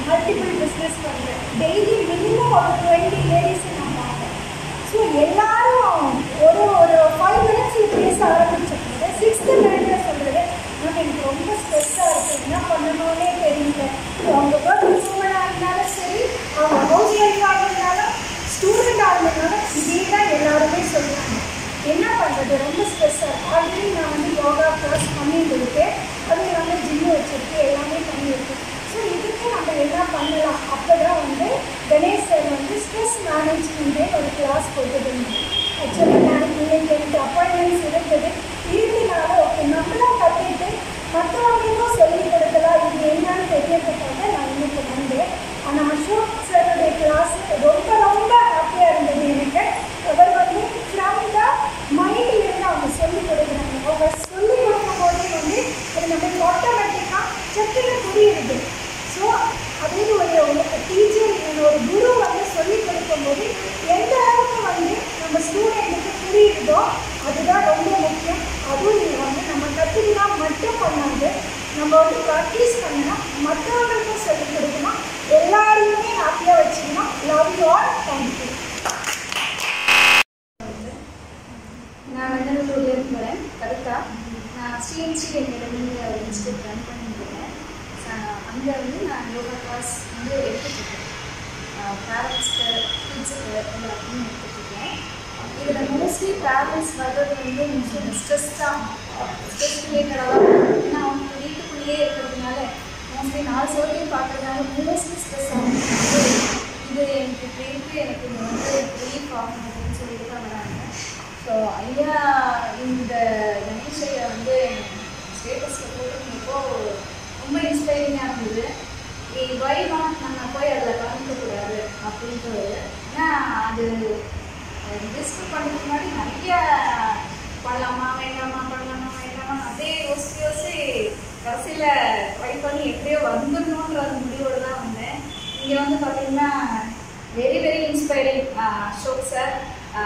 Multiple business பண்ணுறேன் daily minimum ஒரு twenty லேடிஸை நான் பார்ப்பேன் ஸோ எல்லாரும் ஒரு ஒரு ஃபைவ் மினிட்ஸ் பேச ஆரம்பிச்சிருந்தது சிக்ஸ்த்து மினிட்ல சொல்கிறது மேம் எனக்கு ரொம்ப ஸ்ட்ரெஸ்ஸாக இருக்குது என்ன பண்ணணும்னே தெரியல அவங்க ஒர்க் உமனாக இருந்தாலும் சரி அவங்க ஹவுஸ் ஒய்ஃபாக இருந்தாலும் ஸ்டூடெண்டாக இருந்தாலும் இதே தான் எல்லாருமே சொல்கிறாங்க என்ன பண்ணுறது ரொம்ப ஸ்ட்ரெஸ்ஸாக இருக்குது ஆல்ரெடி நான் வந்து யோகா கிளாஸ் பண்ணிட்டு இருக்கேன் அது இல்லாமல் ஜிம்மு வச்சுருக்கேன் எல்லாமே பண்ணியிருக்கேன் ஸோ இதுக்கு நம்ம என்ன பண்ணலாம் அப்போ தான் வந்து கணேஷ் சார் வந்து ஸ்ட்ரெஸ் மேனேஜ்மெண்ட்டே ஒரு கிளாஸ் கொடுத்துருந்தேன் ஆக்சுவலி நான் இன்னைக்கு எனக்கு அப்பாயின்மெண்ட்ஸ் இருந்தது இருந்தனால ஓகே நம்மளும் கற்றுட்டு மற்றவங்களுக்கும் சொல்லிக் கொடுக்கலாம் இது என்னன்னு தெரியறதுக்காக நான் இன்னைக்கு வந்தேன் ஆனால் அசோக் சாருடைய கிளாஸ் ரொம்ப ரொம்ப ஹாப்பியாக இருந்தது எனக்கு அவர் வந்து ஃப்ரம் த மைண்ட்லேருந்து அவங்க சொல்லிக் கொடுக்குறாங்க அவங்க சொல்லிக் கொடுக்கும் போதே வந்து அது நம்மளுக்கு ஆட்டோமேட்டிக்காக சட்டுன்னு புரியுது ஸோ அதே ஒரு டீச்சர் ஒரு குரு வந்து சொல்லிக் கொடுக்கும்போது எந்த அளவுக்கு வந்து நம்ம ஸ்டூடெண்ட்டுக்கு புரியுதோ அதுதான் ரொம்ப முக்கியம் அதுவும் இல்லாமல் நம்ம கற்றுக்கினா மட்டும் பண்ணாது நம்ம வந்து ப்ராக்டிஸ் பண்ணணும் மற்றவங்களுக்கும் சொல்லிக் கொடுக்கணும் எல்லாரையுமே ஹாப்பியாக வச்சுக்கணும் லவ் யூ ஆல் தேங்க்யூ நான் வெண்ணலூர்லேருந்து வரேன் கவிதா நான் ஸ்ரீஎன்சி அகாடமியில் ஒரு இன்ஸ்டியூட் ரன் பண்ணிட்டுருக்கேன் அங்கே வந்து நான் யோகா கிளாஸ் வந்து எடுத்துட்ருக்கேன் பேரண்ட்ஸ்க்கு கிட்ஸுக்கு எல்லாத்தையும் எடுத்துட்ருக்கேன் இதில் மோஸ்ட்லி பேரண்ட்ஸ் வர்றது வந்து கொஞ்சம் ஸ்ட்ரெஸ் தான் ஸ்ட்ரெஸ் ரிலேட்டடாக ஏன்னா அவங்க வீட்டுக்குள்ளேயே இருக்கிறதுனால மோஸ்ட்லி நாலு சோத்தையும் பார்க்குறதுனால மோஸ்ட்லி ஸ்ட்ரெஸ் ஆகும் இது எனக்கு இப்படி இருக்கு எனக்கு இது வந்து ரிலீஃப் ஆகும் அப்படின்னு சொல்லிட்டு தான் வராங்க ஸோ ஐயா இந்த கணேஷ் ஐயா வந்து ஸ்டேட்டஸில் போட்டிருந்தப்போ ரொம்ப இன்ஸ்பைரிங்காக இருந்தது வை நாட் நம்ம போய் அதில் கலந்துக்கக்கூடாது அப்படின்றது ஏன்னா அது ரிஜிஸ்டர் பண்ணுறதுக்கு முன்னாடி நிறைய பண்ணலாமா வேண்டாமா பண்ணலாமா வேண்டாமா அப்படியே யோசிச்சு யோசிச்சு கடைசியில் ட்ரை பண்ணி எப்படியோ வந்துடணுன்ற ஒரு முடிவோடு தான் வந்தேன் இங்கே வந்து பார்த்தீங்கன்னா very very inspiring Ashok sir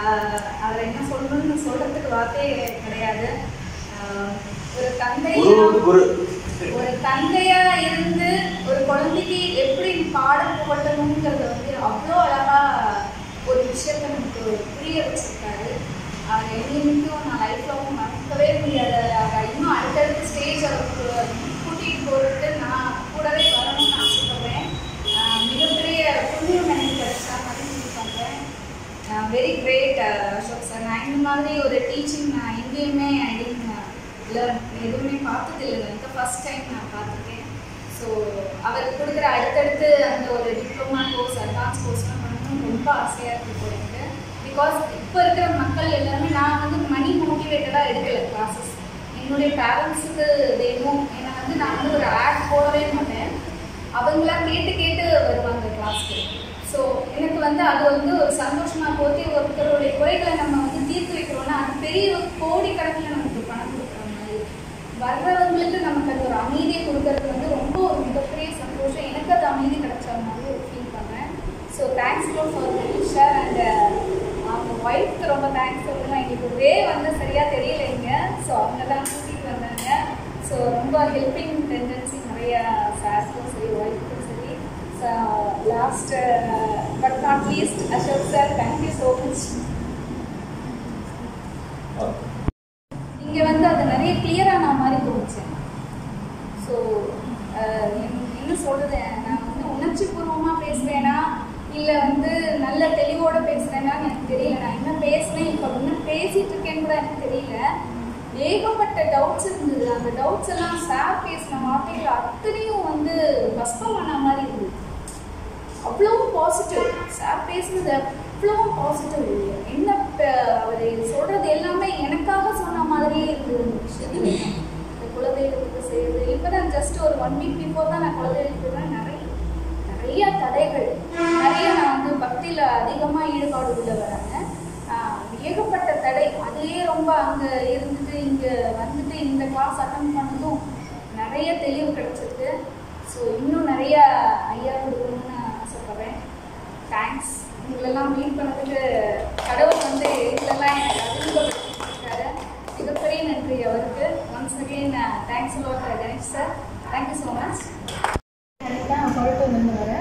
அதில் என்ன சொல்லணும்னு சொல்கிறதுக்கு வார்த்தையே கிடையாது ஆஹ் ஒரு தந்தையா குரு குரு ஒரு தந்தையா இருந்து ஒரு குழந்தைக்கு எப்படி பாடம் புகட்டணுங்கிறத வந்து அவ்வளோ அழகா ஒரு விஷயத்த நமக்கு புரிய வச்சிருக்காரு அவர் என்னைக்கும் நான் லைஃப்ல மறக்கவே முடியாது அவர் இன்னும் அடுத்தடுத்த ஸ்டேஜ் அவருக்கு கூட்டிகிட்டு போகிறதுக்கு நான் கூடவே வரணும்னு ஆசைப்படுறேன் ஆஹ் மிகப்பெரிய புண்ணியம் எனக்கு கிடைச்சா மாதிரி ஃபீல் பண்ணுறேன் வெரி கிரேட் அசோக் சார் நான் இந்த மாதிரி ஒரு டீச்சிங் நான் எங்கேயுமே ஐடின் லேர்ன் எதுவுமே பார்த்தது இல்லை இந்த ஃபர்ஸ்ட் டைம் நான் பார்த்துருக்கேன் ஸோ அவர் கொடுக்குற அடுத்தடுத்து அந்த ஒரு டிப்ளமா கோர்ஸ் அட்வான்ஸ் கோர்ஸ்லாம் பண்ணணும்னு ரொம்ப ஆசையாக இருக்குது இப்போ எனக்கு பிகாஸ் இப்போ இருக்கிற மக்கள் எல்லாருமே நான் வந்து மணி மோட்டிவேட்டடாக எடுக்கல கிளாஸஸ் என்னுடைய பேரண்ட்ஸுக்கு வேணும் ஏன்னா வந்து நான் வந்து ஒரு ஆட் போடவே மாட்டேன் அவங்களா கேட்டு கேட்டு வருவாங்க கிளாஸ்க்கு ஸோ எனக்கு வந்து அது வந்து ஒரு சந்தோஷமா போத்தி ஒருத்தருடைய குறைகளை நம்ம வந்து தீர்த்து வைக்கிறோம்னா அது பெரிய ஒரு கோடி கணக்கில் நமக்கு பணம் கொடுக்குற மாதிரி வர்றவங்களுக்கு நமக்கு அது ஒரு அமைதியை கொடுக்கறது வந்து ரொம்ப ஒரு மிகப்பெரிய சந்தோஷம் எனக்கு அது அமைதி கிடைச்ச மாதிரி ஒரு ஃபீல் பண்ணேன் so thanks lot for share and அவங்க ஒய்ஃப்க்கு ரொம்ப தேங்க்ஸ் சொல்லணும் எங்களுக்கு வே வந்து சரியாக தெரியல இங்க ஸோ அவங்க தான் கூட்டிகிட்டு வந்தாங்க ஸோ ரொம்ப ஹெல்பிங் டெண்டன்சி நிறைய சாருக்கும் சரி ஒய்ஃப்க்கும் சரி so last but not least Ashok sir thank you so much இங்கே வந்து அது நிறைய கிளியராக நான் மாதிரி தோணுச்சேன் ஸோ என்ன சொல்கிறது நான் வந்து உணர்ச்சி பூர்வமாக பேசுவேனா இல்லை வந்து நல்ல தெளிவோடு பேசுகிறேனான்னு எனக்கு தெரியல நான் என்ன பேசுனேன் இப்போ இன்னும் பேசிகிட்டு இருக்கேன்னு கூட எனக்கு தெரியல ஏகப்பட்ட டவுட்ஸ் இருந்தது அந்த டவுட்ஸ் எல்லாம் சார் பேசின வார்த்தைகள் அத்தனையும் வந்து பஸ்பமான மாதிரி இருந்தது அவ்வளவும் பாசிட்டிவ் சார் பேசுனது அவ்வளவும் பாசிட்டிவ் இல்லை என்ன அவர் சொல்றது எல்லாமே எனக்காக சொன்ன மாதிரியே இருந்தது இந்த விஷயத்துல இந்த குலதெய்வத்துக்கு செய்யுது இப்போ தான் ஜஸ்ட் ஒரு ஒன் வீக் பிஃபோர் தான் நான் குலதெய்வத்துக்கு தான் நிறைய நிறைய தடைகள் நிறைய நான் வந்து பக்தியில் அதிகமாக ஈடுபாடு உள்ள வராங்க ஆஹ் ஏகப்பட்ட தடை அதுலேயே ரொம்ப அங்கே இருந்துட்டு இங்கே வந்துட்டு இந்த கிளாஸ் அட்டன் பண்ணதும் நிறைய தெளிவு கிடைச்சிருக்கு ஸோ இன்னும் நிறைய ஐயா கொடுக்கணும்னு ஆசைப்பட்றேன் தேங்க்ஸ் உங்களெல்லாம் மீட் பண்ணதுக்கு கடவுள் வந்து இதெல்லாம் எனக்கு அறிமுகப்படுத்திருக்காரு மிகப்பெரிய நன்றி அவருக்கு once again thanks lot Ganesh sir thank you so much நான் கொழட்டூர்லேருந்து வரேன்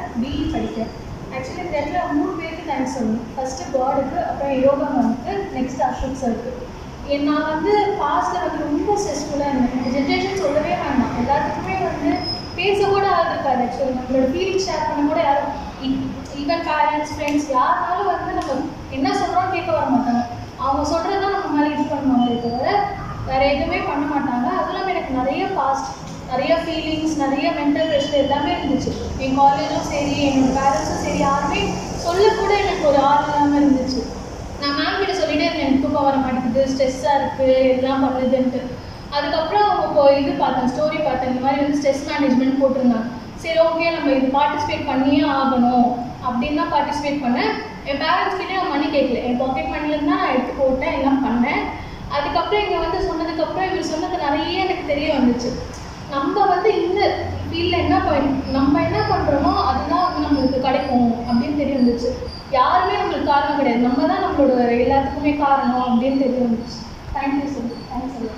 இந்த இடத்துல மூணு பேருக்கு தேங்க்ஸ் சொல்லணும் ஃபர்ஸ்ட் காடுக்கு அப்புறம் யோகா மேம்க்கு நெக்ஸ்ட் அசோக் சருக்கு நான் வந்து பாஸ்ட்டில் வந்து ரொம்ப ஸ்ட்ரெஸ்ஃபுல்லாக இருந்தேன் இந்த ஜென்ரேஷன் சொல்லவே வேண்டாம் எல்லாத்துக்குமே வந்து பேச கூட ஆள் இருக்காது ஆக்சுவலி நம்மளோட ஃபீலிங் ஷேர் பண்ண கூட யாரும் ஈவன் பேரண்ட்ஸ் ஃப்ரெண்ட்ஸ் யாருனாலும் வந்து நம்ம என்ன சொல்கிறோம்னு கேட்க வர மாட்டாங்க அவங்க சொல்கிறது தான் நம்ம மேலே இது பண்ணுவாங்களே தவிர வேறு எதுவுமே பண்ண மாட்டாங்க அதுவும் இல்லாமல் எனக்கு நிறைய பாஸ்ட் நிறைய ஃபீலிங்ஸ் நிறைய மென்டல் ப்ரெஷர் எல்லாமே இருந்துச்சு என் காலேஜும் சரி என்னோட பேரண்ட்ஸும் சரி யாருமே சொல்லக்கூட எனக்கு ஒரு ஆள் இல்லாமல் இருந்துச்சு நான் மேம் கிட்ட சொல்லிட்டே இருந்தேன் எனக்கு தூக்கம் வர மாட்டேங்குது ஸ்ட்ரெஸ்ஸாக இருக்குது எல்லாம் பண்ணுதுன்ட்டு அதுக்கப்புறம் அவங்க இப்போ இது பார்த்தேன் ஸ்டோரி பார்த்தேன் இந்த மாதிரி வந்து ஸ்ட்ரெஸ் மேனேஜ்மெண்ட் போட்டிருந்தாங்க சரி ஓகே நம்ம இது பார்ட்டிசிபேட் பண்ணியே ஆகணும் அப்படின்னு தான் பார்ட்டிசிபேட் பண்ணேன் என் பேரண்ட்ஸ் கிட்டே நான் மணி கேட்கல என் பாக்கெட் மணிலேருந்து தான் நான் எடுத்து போட்டேன் எல்லாம் பண்ணேன் அதுக்கப்புறம் இங்கே வந்து சொன்னதுக்கப்புறம் இவர் சொன்னது நிறைய எனக்கு தெரிய வந்துச்சு நம்ம வந்து இந்த ஃபீல்டில் என்ன பண்ண நம்ம என்ன பண்ணுறோமோ அதுதான் வந்து நம்மளுக்கு கிடைக்கும் அப்படின்னு தெரிய வந்துச்சு யாருமே நம்மளுக்கு காரணம் கிடையாது நம்ம தான் நம்மளோட எல்லாத்துக்குமே காரணம் அப்படின்னு தெரிய வந்துச்சு தேங்க்யூ சொல்லு தேங்க்ஸ் சொல்லு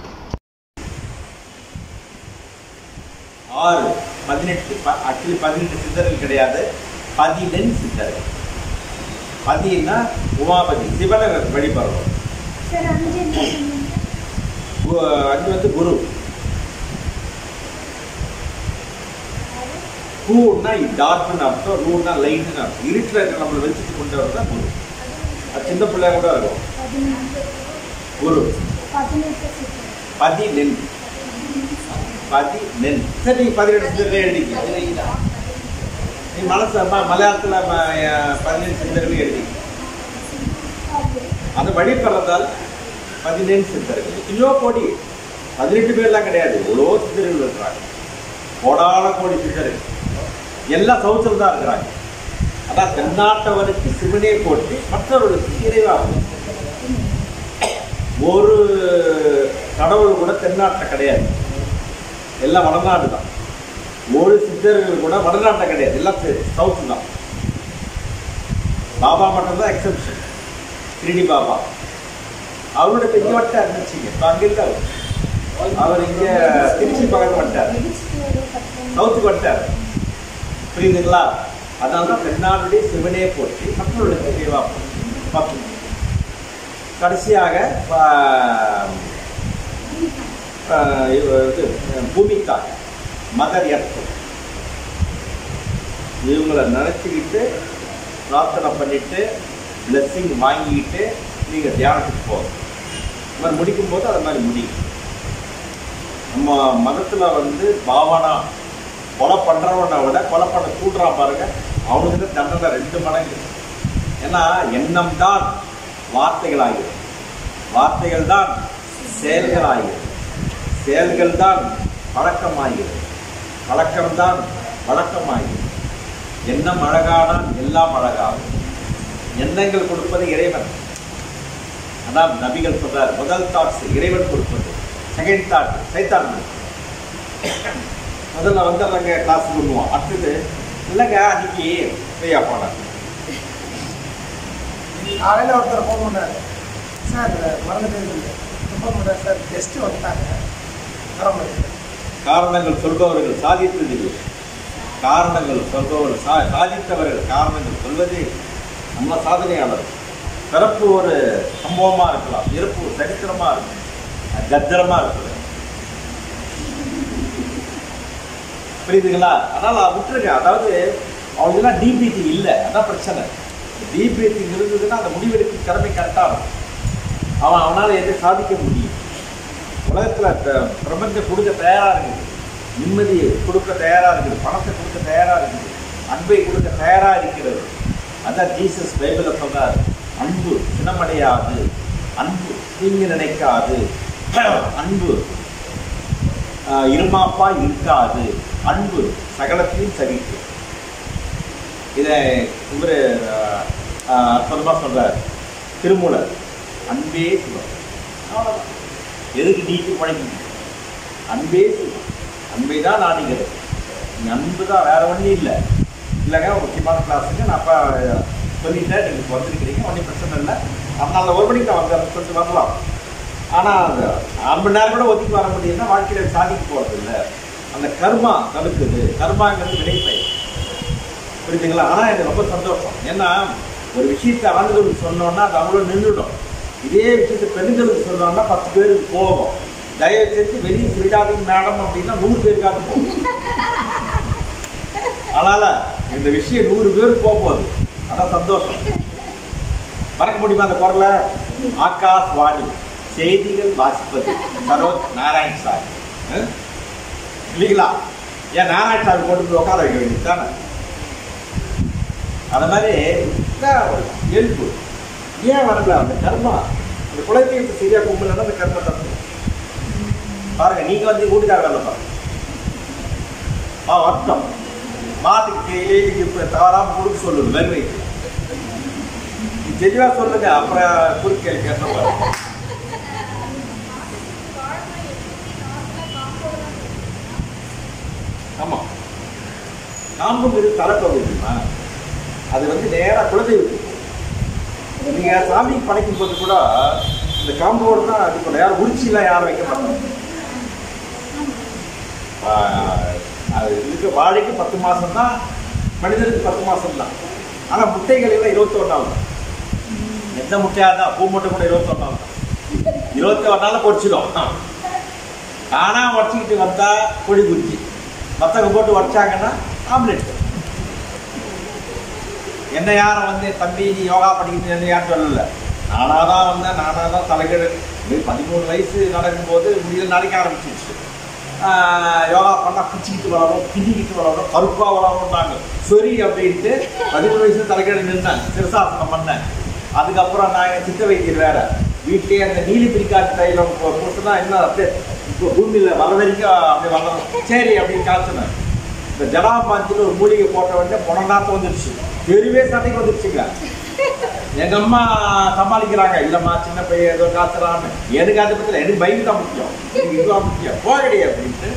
ஆறு பதினெட்டு ஆக்சுவலி பதினெட்டு சித்தர்கள் கிடையாது பதினெண் சித்தர்கள் பதினா உமாபதி சிவனை வழிபடுறோம் சார் அஞ்சு என்ன சொன்னீங்க கு- அது வந்து குரு பூன்னா டார்க்னு அர்த்தம் ரூன்னா லைட்னு அர்த்தம் இருட்டில் இருக்கிற நம்மளை வெளிச்சத்து கொண்டு வரது தான் குரு அது சின்ன பிள்ளையா கூட இருக்கும் பதினெட்டு குரு பதினெட்டு சித்தர் பதினெண் பதினெண் சரி நீ பதினெட்டு சித்தர்களே எழுதிக்க நீ மனசு ம- மலையாளத்துல ம- அஹ் பதினெண்டு சித்தர்களே எழுதிக்க அதை வழிபடுறதால் பதினெண் சித்தர்கள் எத்தனையோ கோடி பதினெட்டு பேர்லாம் கிடையாது எவ்வளோ சித்தர்கள் இருக்கிறாங்க கோடான கோடி சித்தர்கள் எல்லாம் சவுத்தில் தான் இருக்கிறாங்க அதான் தென்னாட்டவருக்கு சிவனே போட்டு மற்றவர்களுக்கு இறைவா ஒரு கடவுள் கூட தென்னாட்டில் கிடையாது எல்லாம் வடநாடு தான் ஒரு சித்தர்கள் கூட வடநாட்டில் கிடையாது எல்லாம் சவுத்து தான் பாபா மட்டும்தான் எக்ஸப்ஷன் திருடி பாபா அவரோட பெரிய வட்டார் இருந்துச்சுங்க இப்போ அங்கே இருக்காரு அவர் இங்க திருச்சி பக்கத்து வட்டார் சவுத்துக்கு வட்டார் புரியுதுங்களா அதனால தான் தென்னாடுடைய சிவனே போற்றி மற்றவர்களுக்கு தேவா போற்றி பார்த்து கடைசியாக ஆஹ், ஆஹ், இவ- இது பூமிக்காக மதர் எர்த்து இவங்களை நினச்சிக்கிட்டு பிரார்த்தனை பண்ணிட்டு பிளெஸ்ஸிங் வாங்கிக்கிட்டு நீங்கள் தியானத்துக்கு போகணும் இது மாதிரி முடிக்கும்போது அது மாதிரி முடியும் நம்ம மதத்தில் வந்து பாவனா கொலை பண்ணுறவனை விட கொலை பண்ண கூட்டுறான் பாருங்க அவனுக்கு தான் தண்டனை ரெண்டு மடங்கு ஏன்னா எண்ணம் தான் வார்த்தைகளாகிறது வார்த்தைகள் தான் செயல்களாகிறது செயல்கள் தான் பழக்கமாகிறது பழக்கம்தான் வழக்கமாகிறது எண்ணம் அழகானால் எல்லாம் அழகாகும் எண்ணங்கள் கொடுப்பது இறைவன் அதான் நபிகள் சொல்றார் முதல் தாட்ஸ் இறைவன் கொடுப்பது செகண்ட் தாட் சைத்தான் கொடுப்பது. முதல்ல வந்து அவங்க கிளாஸ் பண்ணுவோம் அடுத்தது இல்லைங்க அன்னைக்கு ஃப்ரீயாக போனேன் காலையில் ஒருத்தர் ஃபோன் பண்ணாரு சார் மறந்துட்டு ஃபோன் பண்ணுறாரு சார் கெஸ்ட்டு வந்துட்டாங்க வர முடியாது காரணங்கள் சொல்பவர்கள் சாதித்ததில்லை காரணங்கள் சொல்பவர்கள் சா சாதித்தவர்கள் காரணங்கள் சொல்வதே நம்ம சாதனையாளர் பிறப்பு ஒரு சம்பவமாக இருக்கலாம் இறப்பு ஒரு சரித்திரமாக இருக்கும் கத்திரமாக இருக்குது புரியுதுங்களா அதனால் அதை விட்டுருங்க அதாவது அவங்களுக்குலாம் டிபிடி இல்லை அதான் பிரச்சனை டிபிடி இருந்ததுன்னா அந்த முடிவெடுக்கும் திறமை கரெக்டாக இருக்கும் அவன் அவனால் எதை சாதிக்க முடியும் உலகத்தில் பிரபஞ்சம் கொடுக்க தயாராக இருக்குது நிம்மதியை கொடுக்க தயாராக இருக்குது பணத்தை கொடுக்க தயாராக இருக்குது அன்பை கொடுக்க தயாராக இருக்கிறது அதான் ஜீசஸ் பைபிளில் சொல்றார் அன்பு சினமடையாது அன்பு தீங்கு நினைக்காது அன்பு ஆஹ், இருமாப்பா இருக்காது அன்பு சகலத்தையும் சகிக்கும் இதை இவர் அற்புதமாக சொல்றார் திருமூலர் அன்பே சிவம் அவ்வளவுதான். எதுக்கு நீட்டு பழகிங்க அன்பே சிவம் அன்பை தான் நாடுகிறது நீங்க அன்பு தான் வேற ஒன்றும் இல்லை இல்லைங்க ஒரு முக்கியமான கிளாஸுக்கு நான் அப்போ சொல்லிட்டேன் நீங்கள் இப்போ வந்திருக்கிறீங்க ஒன்றும் பிரச்சனை இல்லை அதனால ஒரு மணிக்கு நான் வந்து சொல்லிட்டு வரலாம் ஆனால் அந்த அரை மணி நேரம் கூட ஒதுக்கி வர முடியும்னா வாழ்க்கையில் சாதிக்க போகிறது இல்லை அந்த கர்மா தடுக்குது கர்மாங்கிறது வினைப்பை புரியுதுங்களா ஆனால் எனக்கு ரொம்ப சந்தோஷம் ஏன்னா ஒரு விஷயத்தை ஆண்களுக்கு சொன்னோன்னா அது அவ்வளோ நின்றுடும் இதே விஷயத்தை பெண்களுக்கு சொன்னோன்னா பத்து பேருக்கு போகும் தயவு செஞ்சு வெளியே சொல்லிடாதீங்க மேடம் அப்படின்னா நூறு பேருக்காவது போகும் அதனால இந்த விஷயம் நூறு பேருக்கு போக போகுது அதான் சந்தோஷம் மறக்க முடியுமா அந்த குரலை ஆகாஷ் வாணி செய்திகள் வாசிப்பது சரோஜ் நாராயண் சார் அஹ்? இல்லைங்களா ஏன் நாராயண் சாமி கொண்டு போய் உட்கார வைக்க வேண்டியது தானே அது மாதிரி இதான் ஒரு இயல்பு ஏன் வரல அந்த கர்மா அந்த குலதெய்வத்தை சரியா கும்பலன்னா அந்த கர்ம தப்பு பாருங்க நீங்க வந்து வீட்டுக்கார வேலை பாருங்க ஆ வரட்டும் மாட்டுக்கு தேயிலைக்கு இப்போ தவறாம கொடுக்க சொல்லுங்க வெறுவை தெளிவா சொல்லுங்க அப்புறம் குறுக்கேள் கேட்ட பாருங்க ஆமா காம்புங்கிறது தலைப்பகுதி தெரியுமா அது வந்து நேரா குலதெய்வத்துக்கு போகும். நீங்க சாமிக்கு படைக்கும் போது கூட இந்த காம்போடு தான் அது கூட யாரும் உரிச்சிலாம் யாரும் வைக்க மாட்டாங்க ஆஹ், அது இதுக்கு வாழைக்கு பத்து மாசம் தான் மனிதனுக்கு பத்து மாசம் தான் ஆனா முட்டைகள் எல்லாம் இருபத்தொன்னாவது எந்த முட்டையா தான் பூ முட்டை கூட இருபத்தொன்னாவது இருபத்தி ஒரு நாள் பொரிச்சிடும் ஆனா உடச்சிக்கிட்டு வந்தா கொடி குச்சி மத்தவங்க போட்டு உடச்சாங்கன்னா ஆம்லெட் என்ன யாரும் வந்து தம்பி நீ யோகா படிக்கணும் என்ன யாரும் சொல்லல நானா தான் வந்தேன் நானா தான் தலைகீழ் இது பதிமூணு வயசு நடக்கும்போது முடியல நடக்க ஆரம்பிச்சிருச்சு ஆஹ் யோகா பண்ணா பிச்சுக்கிட்டு வளரும் பிடிக்கிட்டு வளரும் கருப்பா வளரும்னாங்க சரி அப்படின்ட்டு பதிமூணு வயசுல தலைகீழ நின்றேன் சிரசாசனம் பண்ணேன் அதுக்கப்புறம் நான் எங்க சித்த வைத்தியர் வேற வீட்லயே அந்த நீலி பிரிக்காட்டு தைலம் போட்டுனா என்ன அப்படியே இப்போ பூமியில வர வரைக்கும் அப்படியே வளரும் சரி அப்படின்னு காய்ச்சினேன் இந்த ஜடாபாஞ்சின்னு ஒரு மூலிகை போட்ட உடனே பொணநாத்தம் வந்துருச்சு தெருவே சண்டைக்கு வந்துருச்சுங்க எங்க அம்மா சமாளிக்கிறாங்க இல்லம்மா சின்ன பையன் ஏதோ காத்துறான்னு எனக்கு அதை பத்தி எனக்கு பைக் தான் முக்கியம் எனக்கு இதுதான் முக்கியம் போகடி அப்படின்ட்டு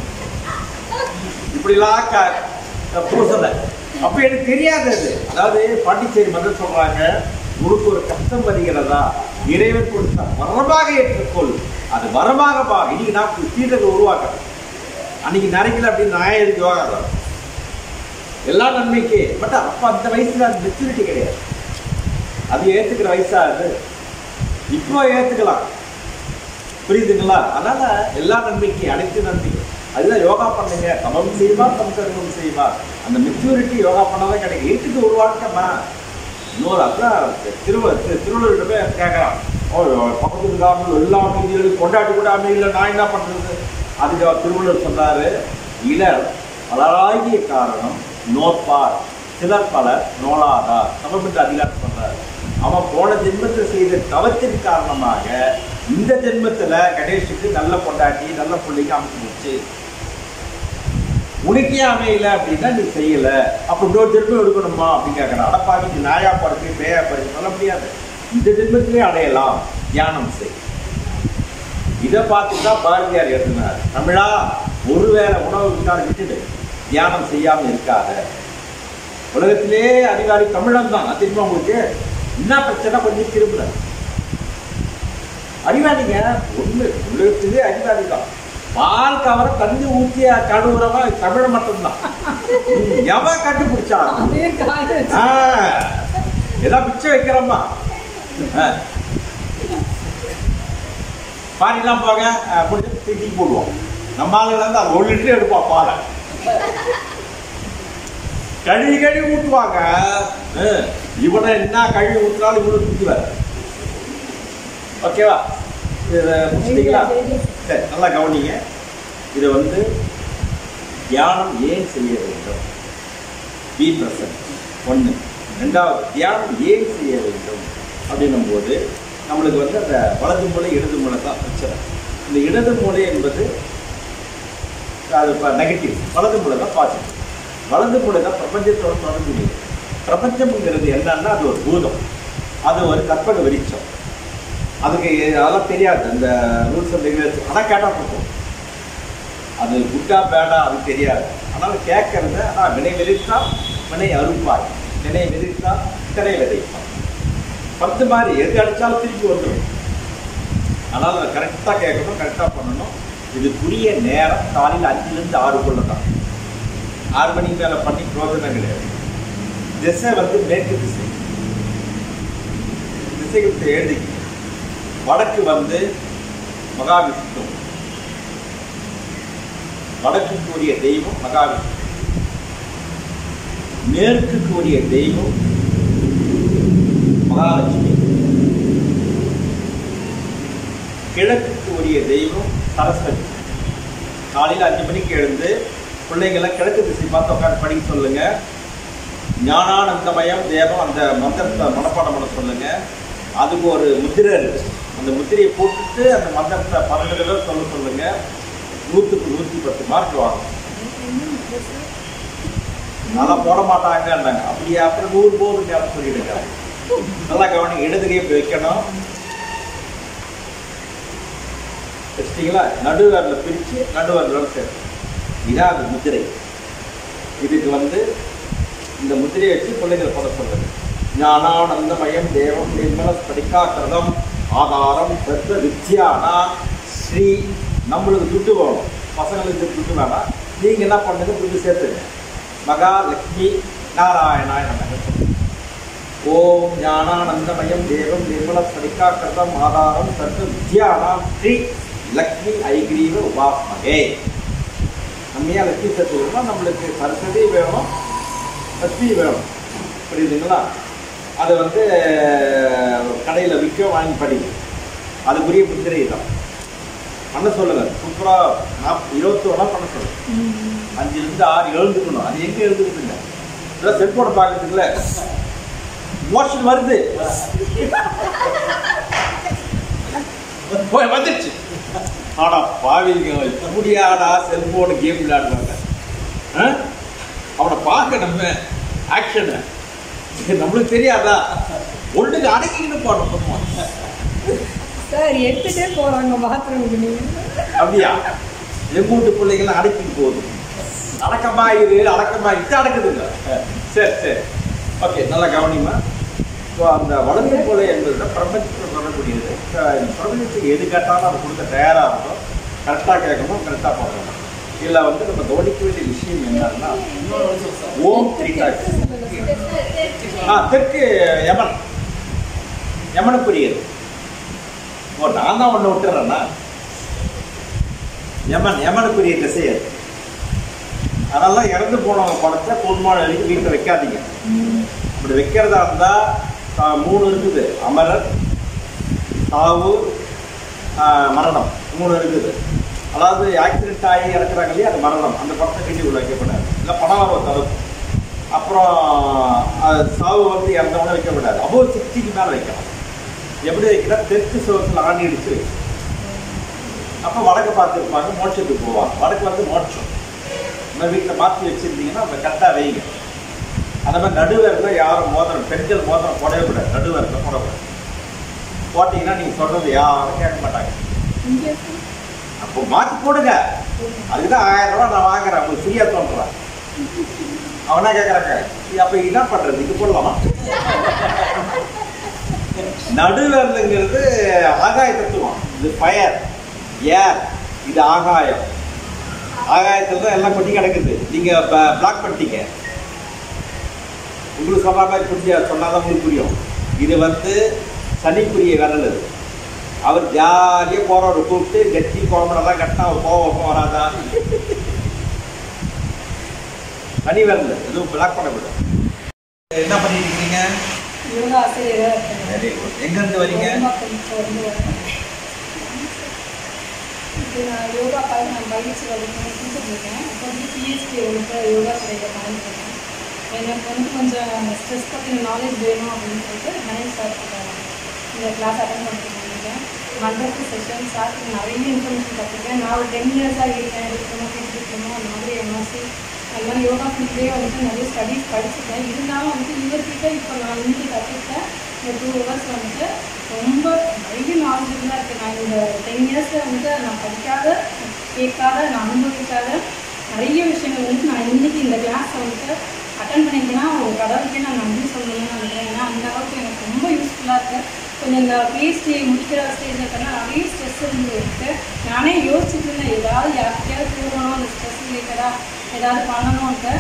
இப்படிலாம் க- பூசலை அப்ப எனக்கு தெரியாது அது அதாவது பாண்டிச்சேரி மதம் சொல்றாங்க உனக்கு ஒரு கஷ்டம் வருகிறதா இறைவன் கொடுத்த வரமாக ஏற்றுக்கொள் அது வரமாக பா இன்னைக்கு நான் தீர்த்தத்தை உருவாக்குறேன் அன்னைக்கு நினைக்கல அப்படின்னு நான் எதுக்கு யோகா தான் எல்லா நன்மைக்கு பட் அப்ப அந்த வயசுல அது மெச்சூரிட்டி கிடையாது அது ஏத்துக்கிற வயசா அது இப்போ ஏத்துக்கலாம் புரியுதுங்களா அதனால எல்லா நன்மைக்கு அனைத்து நன்மை அதுதான் யோகா பண்ணுங்க தமம் செய்வா தம் கருமம் செய்வா அந்த மெச்சூரிட்டி யோகா பண்ணாதான் கிடைக்கும் இருக்குது ஒரு வாழ்க்கைமா இன்னொரு அதான் திருவ திரு- திருவள்ளுவர்கிட்ட போய் கேட்கறான் ஓ பக்கத்து இருக்காமல் எல்லா அமைதிகளும் கொண்டாடி கூட அமைதியில நான் என்ன பண்றது அதுக்கு அவர் திருவள்ளுவர் சொன்னாரு இளர் பலராகிய காரணம் நோற்பார் சிலர் பலர் நோலாதார் தமிழ்மன்ற அதிகாரம் சொல்றாரு அவன் போன ஜென்மத்தில் செய்த தவத்தின் காரணமாக இந்த ஜென்மத்துல கணேஷுக்கு நல்ல பொண்டாட்டி நல்ல பிள்ளைக்கு அமைச்சு போச்சு உனக்கே அமையல அப்படின்னா நீ செய்யல அப்ப இன்னொரு ஜென்மம் எடுக்கணுமா அப்படின்னு கேட்கறான் அடப்பாவி நீ நாயா பறக்கு பேயா பறக்கு சொல்ல முடியாது இந்த ஜென்மத்திலே அடையலாம் தியானம் செய் இதை பார்த்து தான் பாரதியார் எழுதினார் தமிழா ஒருவேளை உணவு விட்டால் விட்டுடு தியானம் செய்யாம இருக்காத உலகத்திலே அதிகாரி தமிழன் தான் அது தெரியுமா உங்களுக்கு என்ன பிரச்சனை கொஞ்சம் திரும்புற அறிவாளிங்க ஒண்ணு உலகத்திலே அறிவாளி தான் பால் கவர தண்ணி ஊற்றிய கழுவுறவன் தமிழ் மட்டும்தான் ம், எவன் கண்டுபிடிச்சான் ஆ, ஏதாவது மிச்சம் வைக்கிறோமா ஆ. பாரிலாம் போக அஹ், முடிச்சு தூக்கி போடுவோம் நம்ம ஆளுங்க வந்து அது ஒரு லிட்டர் எடுப்போம் பாலை கழுவி கழுவி ஊற்றுவாங்க அஹ், இவனை என்ன கழுவி ஊற்றுனாலும் இவனு தூக்குவார் ஓகேவா இதை முடிச்சிட்டீங்களா சரி நல்லா கவனிங்க இதை வந்து தியானம் ஏன் செய்ய வேண்டும் பி பிரசன்ட் ஒன்று ரெண்டாவது தியானம் ஏன் செய்ய வேண்டும் அப்படின்னும் போது நம்மளுக்கு வந்து அந்த வலது மூளை இடது மூளை தான் பிரச்சனை இந்த இடது மூளை என்பது அது இப்போ நெகட்டிவ் வலது மூளை தான் பாசிட்டிவ் வலது மூளை தான் பிரபஞ்சத்தோட தொடர்பு உடையது. பிரபஞ்சம்ங்கிறது என்னன்னா அது ஒரு பூதம் அது ஒரு கற்பக வெளிச்சம் அதுக்கு அதெல்லாம் தெரியாது அந்த ரூல்ஸ் அண்ட் ரெகுலேஷன் ஆனால் கேட்டால் போதும் அது குட்டா பேடா அது தெரியாது ஆனால் கேட்கறத ஆனால் வினை விதைத்தா வினை அறுப்பாய் வினை விதைத்தா திரை விதைப்பாய் பத்து மாதிரி எது அடித்தாலும் திருப்பி வந்துடும் ஆனால் அதை கரெக்டாக கேட்கணும் கரெக்டாக பண்ணணும் இதுக்குரிய நேரம் காலையில் அஞ்சுலேருந்து ஆறுக்குள்ள தான் ஆறு மணிக்கு மேலே பண்ணி பிரயோஜனம் கிடையாது ஏன்னா அது வந்து ஒரு பூதம் அது ஒரு கற்பக வெளிச்சம் அதுக்கு திசை வந்து மேற்கு திசை திசைகளுக்கு எழுதி வடக்கு வந்து மகாவிஷ்ணு வடக்குக்கு உரிய தெய்வம் மகாவிஷ்ணு மேற்குக்கு உரிய தெய்வம் மகாலட்சுமி கிழக்குக்கு உரிய தெய்வம் சரஸ்வதி காலையில் அஞ்சு மணிக்கு எழுந்து பிள்ளைங்களை கிழக்கு திசை பார்த்து உட்காந்து படிக்க சொல்லுங்க ஞானானந்தமயம் தேவம் அந்த மந்திரத்தை மனப்பாடம் பண்ண சொல்லுங்க அதுக்கு ஒரு முத்திரை இருக்கு அந்த முத்திரையை போட்டுட்டு அந்த மந்திரத்தை பன்னெண்டு தடவை சொல்ல சொல்லுங்க நூற்றுக்கு நூற்றி பத்து மார்க் வாங்கும் நல்லா போட மாட்டாங்கன்னாங்க அப்படியே அப்புறம் நூறு போதும் யாரும் சொல்லிடுங்க நல்லா கவனிங்க இடதுகையை இப்படி வைக்கணும் வச்சிட்டீங்களா நடுவரில் பிரித்து நடுவரில் சேர்த்து இதான் அந்த முத்திரை இதுக்கு வந்து இந்த முத்திரையை வச்சு பிள்ளைங்களை போட சொல்றது ஞானானந்தமயம் தேவம் நிர்மல ஸ்படிகாக்கிரதம் ஆதாரம் சர்வ வித்யானா ஸ்ரீ நம்மளுக்கு துட்டு வேணும் பசங்களுக்கு துட்டு வேணாம் நீங்கள் என்ன பண்ணுங்க துட்டு சேர்த்துங்க மகாலட்சுமி நாராயணாய நமக ஓம் ஞானானந்தமயம் தேவம் நிர்மல ஸ்படிகாக்கிரதம் ஆதாரம் சர்வ வித்யானாம் ஸ்ரீ லக்ஷ்மி ஐகிரீவ உபாஸ்மகே நம்மையா லட்சுமி சேர்த்துக்கணும்னா நம்மளுக்கு சரஸ்வதி வேணும் லட்சுமி வேணும் புரியுதுங்களா அதை வந்து கடையில் விற்க வாங்கி படிங்க அதுக்குரிய முத்திரை தான் பண்ண சொல்லுங்க சூப்பராக நாப் இருபத்தி ஒன்றா பண்ண சொல்லுங்க அஞ்சுலேருந்து ஆறு எழுந்துக்கணும் அது எங்கே எழுந்துக்குதுங்க இதெல்லாம் செல்ஃபோனை பார்க்கறதுக்குல மோஷன் வருது போய் வந்துடுச்சு ஆடா பாவிங்க இப்படியாடா செல்போனு கேம் விளையாடுறாங்க ஆ? அவனை பார்க்க நம்ம ஆக்ஷனு நம்மளுக்கு தெரியாதா ஒன்றுக்கு அடக்கின்னு போனோம் சார் எடுத்துட்டே போறாங்க பாத்ரூமுக்கு நீங்க அப்படியா எங்க வீட்டு பிள்ளைங்களாம் அடக்கிட்டு போகுது அடக்கமா இரு அடக்கமா இது அடக்குதுங்க சரி சரி ஓகே நல்லா கவனிமா ஸோ அந்த வளர்ந்து கொலை என்பது பிரபஞ்சத்தில் சொல்லக்கூடியது அஹ் பிரபஞ்சத்துக்கு எது கேட்டாலும் அதை கொடுக்க தயாராக இருக்கும் கரெக்டாக கேட்கணும் கரெக்டாக பண்ணணும் இதில் வந்து நம்ம கவனிக்க வேண்டிய விஷயம் என்னன்னா ஓம் த்ரீ ஆ தெற்கு யமன் யமனுக்குரியது ஓ நான் தான் ஒன்று விட்டுறேன்னா யமன் யமனுக்குரிய திசை அது அதெல்லாம் இறந்து போனவங்க படத்தை பொன்மான வரைக்கும் வீட்டில் வைக்காதீங்க அப்படி வைக்கிறதா இருந்தால் மூணு இருக்குது அமரர் சாவு ஆ, மரணம் மூணு இருக்குது அதாவது ஆக்சிடென்ட் ஆகி இறக்குறாங்க இல்லையா அது மரணம் அந்த படத்தை கட்டி உள்ள வைக்கப்படாது இல்லை படம் வரும் தவிர்த்து அப்புறம் அது சாவு வந்து இறந்தவொடனே வைக்கப்படாது அபோவ் சிக்ஸ்டிக்கு மேலே வைக்கலாம் எப்படி வைக்கிறா தெற்கு சுவத்தில் ஆணி அடிச்சு வைக்கணும் அப்போ வடக்கு பார்த்துருப்பாங்க மோட்சத்துக்கு போவாங்க வடக்கு வந்து மோட்சம் இந்த வீட்டில் மாற்றி வச்சுருந்தீங்கன்னா அந்த கரெக்டாக வைங்க அந்த மாதிரி நடுவரில் யாரும் மோதிரம் பெண்கள் மோதிரம் போடவே கூடாது நடுவரில் போடக்கூடாது போட்டிங்கன்னா நீங்கள் சொல்கிறது யாரும் கேட்க மாட்டாங்க அப்போ மாற்றி போடுங்க அதுக்கு தான் ஆயிரம் ரூபா நான் வாங்குறேன் உங்களுக்கு ஃப்ரீயாக தோன்றேன் அவனா கேட்குறாங்க அப்போ என்ன பண்ணுறது இது போடலாமா நடுவர்லுங்கிறது ஆகாய தத்துவம் இது ஃபயர் ஏர் இது ஆகாயம் ஆகாயத்தில் தான் எல்லாம் கொட்டி கிடக்குது நீங்கள் பிளாக் பண்ணிட்டீங்க உங்களுக்கு சொல்ற மாதிரி புரிய சொன்னாதான் உங்களுக்கு புரியும் இது வந்து சனிக்குரிய விரல் இது அவர் ஜாலியாக போறவர் கூப்பிட்டு கட்டி கோமடெல்லாம் கட்டினா அவர் கோவம் வராதா சனி விரல் எதுவும் பிளாக் பண்ணக்கூடாது என்ன பண்ணிட்டு இருக்கீங்க யோகா ஆசிரியராக இருக்கேன் வெரி குட் எங்கேருந்து வரீங்க இருந்து வரேன் இப்போ நான் யோகா பய நான் பயிற்சி வகுப்பு கொடுத்துட்ருக்கேன் அப்போ வந்து பிஹெச்டி வந்து யோகா துறையில் பண்ணிட்டுருக்கேன் எனக்கு வந்து கொஞ்சம் ஸ்ட்ரெஸ் பற்றின நாலேஜ் வேணும் அப்படின்னு சொல்லிட்டு கணேஷ் சார் இந்த கிளாஸ் அட்டன் பண்ணிருக்கேன் மண்டபத்து செஷன் சார் நிறைய இன்ஃபர்மேஷன் கற்றுக்கேன் நான் ஒரு டென் இயர்ஸாக இருக்கேன் இருக்கணும் இருக்கணும் அந்த மாதிரி எம்எஸ்சி அந்த மாதிரி யோகா ஃபீல்ட்லேயே வந்துட்டு நிறைய ஸ்டடீஸ் படிச்சுட்டேன் இருந்தாலும் வந்துட்டு இவர்கிட்ட இப்போ நான் இன்னைக்கு கற்றுக்கிட்டேன் இந்த டூ ஹவர்ஸ் வந்துட்டு ரொம்ப நிறைய நாலேஜபிளாக இருக்குது நான் இந்த டென் இயர்ஸில் வந்துட்டு நான் படிக்காத கேட்காத நான் அனுபவிக்காத நிறைய விஷயங்கள் வந்துட்டு நான் இன்னைக்கு இந்த கிளாஸை வந்துட்டு அட்டன் பண்ணியிருக்கேன்னா ஒரு கடவுளுக்கே நான் நன்றி சொல்லணும்னு நினைக்கிறேன் ஏன்னா அந்த அளவுக்கு எனக்கு ரொம்ப யூஸ்ஃபுல்லாக இருக்குது கொஞ்சம் இந்த பிஹெச்டி முடிக்கிற ஸ்டேஜில் இருக்கேன்னா நிறைய ஸ்ட்ரெஸ் இருந்து இருக்கு நானே யோசிச்சுட்டு இருந்தேன் ஏதாவது யார்கிட்டயாவது போகணும் அந்த ஸ்ட்ரெஸ் ரிலேட்டடாக ஏதாவது பண்ணணும்ட்டு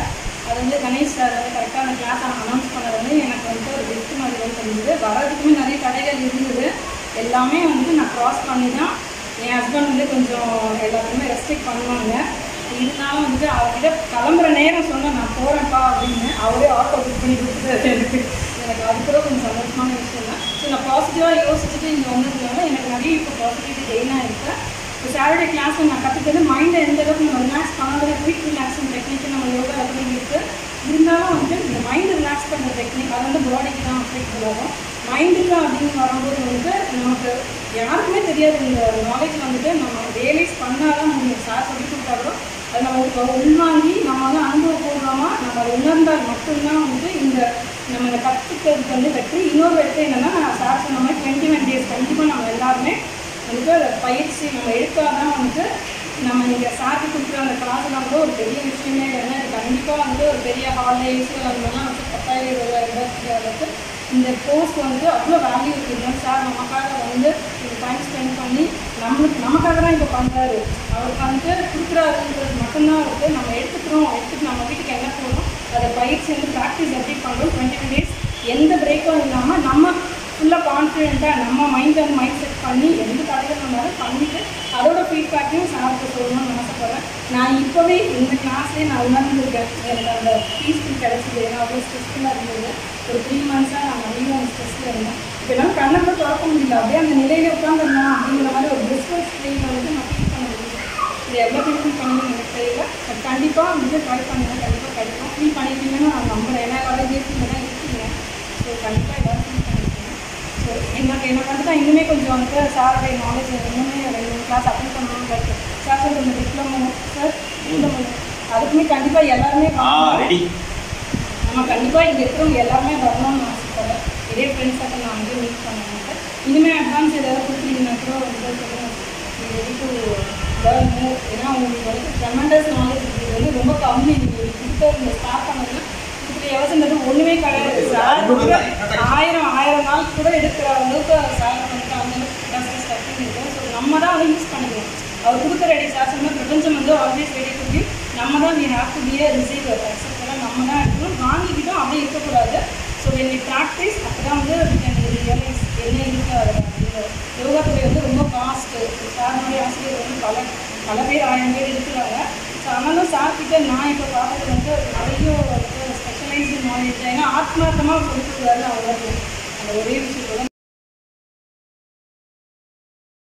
அது வந்து கணேஷ் சார் வந்து கரெக்டாக அந்த கிளாஸ் அனௌன்ஸ் பண்ணது வந்து எனக்கு வந்து ஒரு பெஸ்ட் மாதிரி வந்து தெரிஞ்சது வர்றதுக்குமே நிறைய தடைகள் இருந்தது எல்லாமே வந்து நான் க்ராஸ் பண்ணி தான் என் ஹஸ்பண்ட் வந்து கொஞ்சம் எல்லாத்தையுமே ரெஸ்ட்ரிக்ட் பண்ணுவாங்க இருந்தாலும் வந்துட்டு அவர்கிட்ட கிளம்புற நேரம் சொன்னேன் நான் போகிறேன்ப்பா அப்படின்னு அவரே ஆட்டோ புக் பண்ணி கொடுத்துட்டாரு எனக்கு எனக்கு அது கூட கொஞ்சம் சந்தோஷமான விஷயம் தான் ஸோ நான் பாசிட்டிவாக யோசிச்சுட்டு இங்கே வந்ததுனால எனக்கு நிறைய இப்போ பாசிட்டிவிட்டி கெயினாக இருக்குது இப்போ சாட்டர்டே கிளாஸில் நான் கற்றுக்கிறது மைண்டை எந்த அளவுக்கு நம்ம ரிலாக்ஸ் பண்ணாத குயிக் ரிலாக்ஸிங் டெக்னிக் நம்ம யோகா எப்படி இருக்குது இருந்தாலும் வந்து இந்த மைண்ட் ரிலாக்ஸ் பண்ணுற டெக்னிக் அது வந்து பாடிக்கு தான் அப்ளிகபிள் ஆகும் மைண்டுக்கு அப்படின்னு வரும்போது வந்து நமக்கு யாருக்குமே தெரியாது இந்த நாலேஜ் வந்துட்டு நம்ம ரியலைஸ் பண்ணால் தான் முடியும் சார் சொல்லி கொடுத்தா கூட அது நம்ம இப்போ உள்வாங்கி நம்ம வந்து அனுபவபூர்வமாக நம்ம அதை உணர்ந்தால் மட்டும்தான் வந்து இந்த நம்ம இதை கற்றுக்கிறதுக்கு வந்து வெற்றி இன்னொரு வெற்றி என்னென்னா நான் சார் சொன்ன மாதிரி டுவெண்ட்டி ஒன் டேஸ் கண்டிப்பாக நம்ம எல்லாருமே வந்துட்டு அதை பயிற்சி நம்ம எடுத்தால் தான் வந்துட்டு நம்ம இங்கே சார்க்கு கொடுக்குற அந்த கிளாஸ்லாம் கூட ஒரு பெரிய விஷயமே இல்லைன்னா இது கண்டிப்பாக வந்து ஒரு பெரிய ஹாலிடேஸ் அது மாதிரிலாம் வந்து பத்தாயிரம் இருபதாயிரம் ரூபாய்க்கு அளவுக்கு இந்த கோர்ஸ் வந்து அவ்வளோ வேல்யூ இருக்குது சார் நமக்காக வந்து ஒரு டைம் ஸ்பெண்ட் பண்ணி நம்மளுக்கு நமக்காக தான் இப்போ பண்ணுறாரு அவருக்கு வந்துட்டு கொடுக்குறாருன்றது மட்டும்தான் இருக்குது நம்ம எடுத்துக்கிறோம் எடுத்துட்டு நம்ம வீட்டுக்கு என்ன போகணும் அதை பயிற்சி வந்து ப்ராக்டிஸ் எப்படி பண்ணுறோம் டுவெண்ட்டி டேஸ் எந்த பிரேக்கும் இல்லாமல் நம்ம ஃபுல்லாக கான்ஃபிடென்ட்டாக நம்ம மைண்ட் வந்து மைண்ட் செட் பண்ணி எந்த தடைகள் வந்தாலும் பண்ணிவிட்டு அதோட ஃபீட்பேக்கையும் சாருக்கு சொல்லணும்னு ஆசைப்பட்றேன் நான் இப்போவே இந்த கிளாஸ்லேயே நான் உணர்ந்துருக்கேன் எனக்கு அந்த பீஸ்ஃபுல் கிடச்சிது ஏன்னா அவ்வளோ ஸ்ட்ரெஸ்ஃபுல்லாக இருந்தது ஒரு த்ரீ மந்த்ஸாக நான் நிறைய ஸ்ட்ரெஸ்ஸில் இருந்தேன் இப்போ என்னால் கண்ணை கூட திறக்க முடியல அப்படியே அந்த நிலையில உட்காந்துருந்தோம் அப்படிங்கிற மாதிரி ஒரு பிஸ்னஸ் ஃபீல் வந்து நான் ஃபீல் பண்ண முடியும் இது எவ்வளோ ஃபீல் பண்ணணும்னு எனக்கு தெரியல பட் கண்டிப்பாக வந்து ட்ரை பண்ணுங்க கண்டிப்பாக கிடைக்கும் ஃபீல் பண்ணிட்டீங்கன்னு நான் நம்புறேன் ஏன்னா எல்லாரும் ஜேசியில் தான் இருக்கீங்க ஸோ கண்டிப்பாக எல்லோரும் ஃபீல் பண்ணிருக்கீங்க ஸோ எனக்கு எனக்கு வந்துட்டு இன்னுமே கொஞ்சம் வந்து சாருடைய நாலேஜ் இன்னுமே ரெண்டு மூணு கிளாஸ் அட்டன் பண்ணணும்னு இருக்கு சார் சார் இந்த டிப்ளமோ சார் டிப்ளமோ அதுக்குமே கண்டிப்பாக எல்லாருமே ஆ வரணும். ரெடி நம்ம கண்டிப்பாக இங்கே இருக்கிறவங்க எல்லாருமே வரணும்னு ஆசைப்படுறேன் இதே ஃப்ரெண்ட்ஸ் சர்க்கிள் நான் வந்து மீட் பண்ணுவேன் இனிமேல் அட்வான்ஸ் ஏதாவது கொடுக்குறீங்கன்னா கூட வந்து சொல்லுங்கள் ரெடி டு லேர்ன் மோர் ஏன்னா உங்களுக்கு வந்து ட்ரெமெண்டஸ் நாலேஜ் இது வந்து ரொம்ப கம்மி நீங்கள் கொடுத்த இந்த ஸ்டார்ட் பண்ணதுல இப்படி யோசனை ஒன்றுமே கிடையாது சார் கூட ஆயிரம் ஆயிரம் நாள் கூட எடுக்கிற அளவுக்கு சார் வந்துட்டு அந்த அளவுக்கு ஸ்டஃபிங் இருக்கும் ஸோ நம்ம தான் வந்து யூஸ் பண்ணிக்கணும் அவர் கொடுக்குற ரெடி சார் சொன்னால் பிரபஞ்சம் வந்து ஆல்வேஸ் ரெடி டு கிவ் நம்ம தான் we have to be a receiver அக்செப்டெல்லாம் நம்ம தான் இருக்கணும் வாங்கிக்கிட்டோம் அப்படியே இருக்கக்கூடாது ஸோ வென் வி ப்ராக்டிஸ் அப்போ தான் வந்து we can realize என்ன இருக்கு அதில் அப்படின்னு யோகா துறை வந்து ரொம்ப ஃபாஸ்ட்டு சாருடைய ஆசிரியர் வந்து பல பல பேர் ஆயிரம் பேர் இருக்கிறாங்க ஸோ ஆனாலும் சார் கிட்ட நான் இப்போ பார்த்தது வந்து நிறைய ஸ்பெஷலைஸ்டு நாலேஜ் ஏன்னா ஆத்மார்த்தமாக சொல்லி கொடுக்குறாரு அவ்வளோ அந்த ஒரே விஷயத்தோட